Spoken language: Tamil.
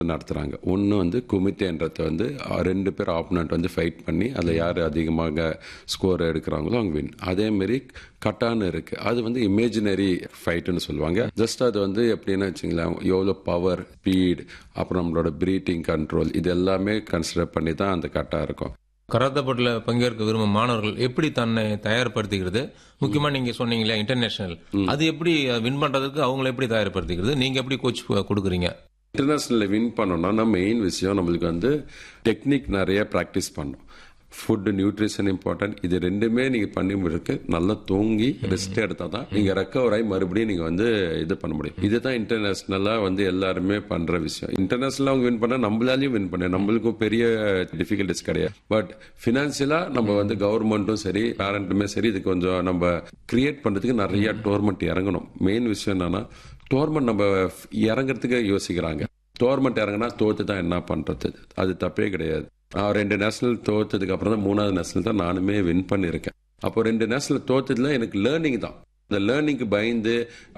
நடத்துகிறாங்க ஒன்று வந்து குமித்தேன்றத வந்து அஹ், ரெண்டு பேர் ஆப்போனண்ட் வந்து ஃபைட் பண்ணி அதில் யார் அதிகமாக ஸ்கோர் எடுக்கிறாங்களோ அவங்க வின் அதேமாரி கட்டான்னு இருக்கு அது வந்து இமேஜினரி ஃபைட்டுன்னு சொல்லுவாங்க ஜஸ்ட் அது வந்து எப்படின்னு வச்சுங்களேன் எவ்வளோ பவர் ஸ்பீட் அப்புறம் நம்மளோட ப்ரீத்திங் கண்ட்ரோல் இது எல்லாமே கன்சிடர் பண்ணி தான் அந்த கட்டா இருக்கும் கராத்தே போட்டியில் பங்கேற்க விரும்பும் மாணவர்கள் எப்படி தன்னை தயார்படுத்திக்கிறது முக்கியமா நீங்க சொன்னீங்களே இன்டர்நேஷனல் அது எப்படி வின் பண்றதுக்கு அவங்கள எப்படி தயார்படுத்திக்கிறது நீங்க எப்படி கோச் கொடுக்குறீங்க இன்டர்நேஷ்னலில் வின் பண்ணோம்னா மெயின் விஷயம் நம்மளுக்கு வந்து டெக்னிக் நிறைய ப்ராக்டிஸ் பண்ணணும் ஃபுட் நியூட்ரிஷன் இம்பார்ட்டன்ட் இது ரெண்டுமே நீங்க பண்ணி முடிக்க நல்லா தூங்கி ரெஸ்ட் எடுத்தா தான் நீங்க ரெக்கவர் ஆகி மறுபடியும் நீங்க வந்து இது பண்ண முடியும் இதுதான் இன்டர்நேஷனலா வந்து எல்லாருமே பண்ற விஷயம் இன்டர்நேஷனலா அவங்க வின் பண்ணா நம்மளாலையும் வின் பண்ண நம்மளுக்கும் பெரிய டிஃபிகல்டிஸ் கிடையாது பட் ஃபினான்சியலா நம்ம வந்து கவர்மெண்ட்டும் சரி பேரண்ட்டுமே சரி இது கொஞ்சம் நம்ம கிரியேட் பண்றதுக்கு நிறைய டோர்மெண்ட் இறங்கணும் மெயின் விஷயம் என்னன்னா டோர்மெண்ட் நம்ம இறங்குறதுக்கு யோசிக்கிறாங்க டோர்மெண்ட் இறங்கினா தோத்து தான் என்ன பண்றது அது தப்பே கிடையாது நான் ரெண்டு நேஷனல் தோத்ததுக்கு அப்புறம் தான் மூணாவது நேஷனல் தான் நானுமே வின் பண்ணியிருக்கேன் அப்போ ரெண்டு நேஷனல் தோத்ததுல எனக்கு லேர்னிங் தான் இந்த லேர்னிங்க்கு பயந்து